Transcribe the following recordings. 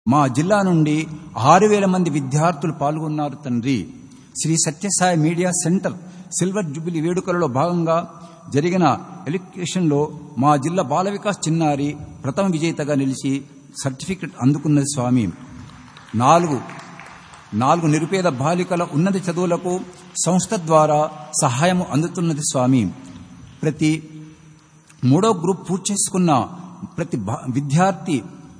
మా జిల్లా నుండి ఆరు వేల మంది విద్యార్థులు పాల్గొన్నారు తండ్రి Sri Sathyasai media centre silver jubilee వేడుకలలో భాగంగా జరిగిన ఎడ్యుకేషన్లో మా జిల్లా బాల వికాస్ చిన్నారి ప్రథమ విజేతగా నిలిచి సర్టిఫికెట్ అందుకున్నది స్వామి నాలుగు నాలుగు నిరుపేద బాలికల ఉన్నత చదువులకు సంస్థ ద్వారా సహాయం అందుతున్నది స్వామి ప్రతి మూడో గ్రూప్ పూర్తి చేసుకున్న ప్రతి బా- విద్యార్థి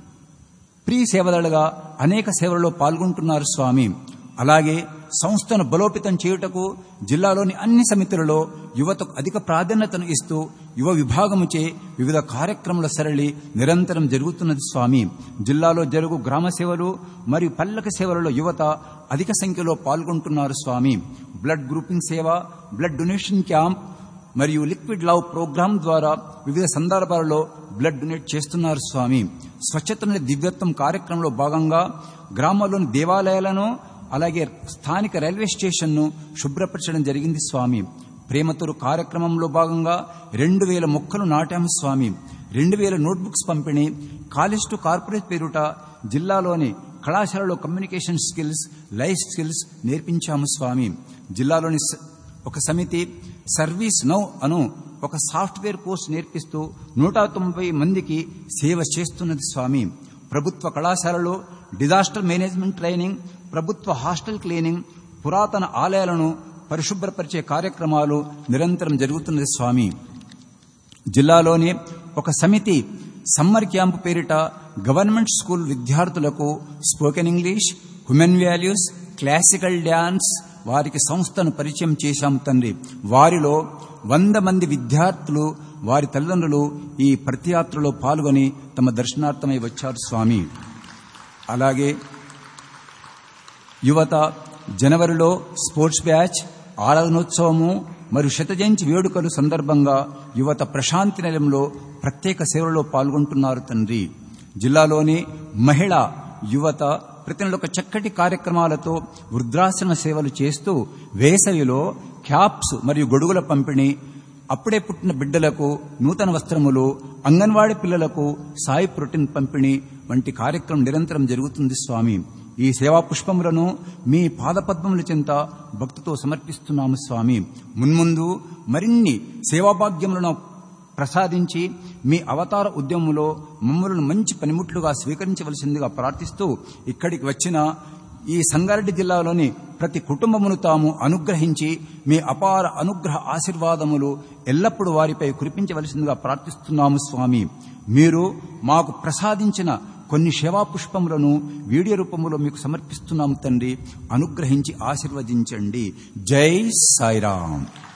ప్రీ సేవలుగా అనేక సేవలలో పాల్గొంటున్నారు స్వామి అలాగే సంస్థను బలోపేతం చేయుటకు జిల్లాలోని అన్ని సమితులలో యువతకు అధిక ప్రాధాన్యతను ఇస్తూ యువ విభాగముచే వివిధ కార్యక్రమాల సరళి నిరంతరం జరుగుతున్నది స్వామి జిల్లాలో జరుగు గ్రామ సేవలు మరియు పల్లక సేవలలో యువత అధిక సంఖ్యలో పాల్గొంటున్నారు స్వామి బ్లడ్ గ్రూపింగ్ సేవ బ్లడ్ డొనేషన్ క్యాంప్ మరియు లిక్విడ్ లవ్ ప్రోగ్రాం ద్వారా వివిధ సందర్భాలలో బ్లడ్ డొనేట్ చేస్తున్నారు స్వామి స్వచ్ఛతని దివ్యత్వం కార్యక్రమంలో భాగంగా గ్రామాల్లోని దేవాలయాలను అలాగే స్థానిక రైల్వే స్టేషన్ను శుభ్రపరచడం జరిగింది స్వామి ప్రేమతోరు కార్యక్రమంలో భాగంగా రెండు వేల మొక్కలు నాటాము స్వామి రెండు వేల నోట్బుక్స్ పంపిణీ కాలేజ్ టు కార్పొరేట్ పేరుట జిల్లాలోని కళాశాలలో కమ్యూనికేషన్ స్కిల్స్ లైఫ్ స్కిల్స్ నేర్పించాము స్వామి జిల్లాలోని స- ఒక సమితి సర్వీస్ నౌ అను ఒక సాఫ్ట్వేర్ కోర్సు నేర్పిస్తూ నూట తొంభై మందికి సేవ చేస్తున్నది స్వామి ప్రభుత్వ కళాశాలలో డిజాస్టర్ మేనేజ్మెంట్ ట్రైనింగ్ ప్రభుత్వ హాస్టల్ క్లీనింగ్ పురాతన ఆలయాలను పరిశుభ్రపరిచే కార్యక్రమాలు నిరంతరం జరుగుతున్నది స్వామి జిల్లాలోని ఒక సమితి సమ్మర్ క్యాంపు పేరిట గవర్నమెంట్ స్కూల్ విద్యార్థులకు spoken English human values classical dance వారికి సంస్థను పరిచయం చేశాం తండ్రి వారిలో వంద మంది విద్యార్థులు వారి తల్లిదండ్రులు ఈ ప్రతియాత్రలో పాల్గొని తమ దర్శనార్థమై వచ్చారు స్వామి అలాగే యువత జనవరిలో స్పోర్ట్స్ బ్యాచ్ ఆరాధనోత్సవము మరియు శత జయంతి వేడుకలు సందర్భంగా యువత ప్రశాంతి నిలయంలో ప్రత్యేక సేవలలో పాల్గొంటున్నారు తండ్రి జిల్లాలోని మహిళా యువత ప్రతి నెల ఒక చక్కటి కార్యక్రమాలతో వృద్ధాశ్రమ సేవలు చేస్తూ వేసవిలో క్యాప్స్ మరియు గొడుగుల పంపిణీ అప్పుడే పుట్టిన బిడ్డలకు నూతన వస్త్రములు అంగన్వాడీ పిల్లలకు సాయి ప్రోటీన్ పంపిణీ వంటి కార్యక్రమం నిరంతరం జరుగుతుంది స్వామి ఈ సేవా పుష్పములను మీ పాదపద్మముల చెంత భక్తితో సమర్పిస్తున్నాము స్వామి మున్ముందు మరిన్ని సేవాభాగ్యములను ప్రసాదించి మీ అవతార ఉద్యమంలో మమ్మలను మంచి పనిముట్లుగా స్వీకరించవలసిందిగా ప్రార్థిస్తూ ఇక్కడికి వచ్చిన ఈ సంగారెడ్డి జిల్లాలోని ప్రతి కుటుంబమును తాము అనుగ్రహించి మీ అపార అనుగ్రహ ఆశీర్వాదములు ఎల్లప్పుడూ వారిపై కురిపించవలసిందిగా ప్రార్థిస్తున్నాము స్వామి మీరు మాకు ప్రసాదించిన కొన్ని సేవా పుష్పములను వీడియో రూపంలో మీకు సమర్పిస్తున్నాము తండ్రి అనుగ్రహించి ఆశీర్వదించండి జై సాయిరాం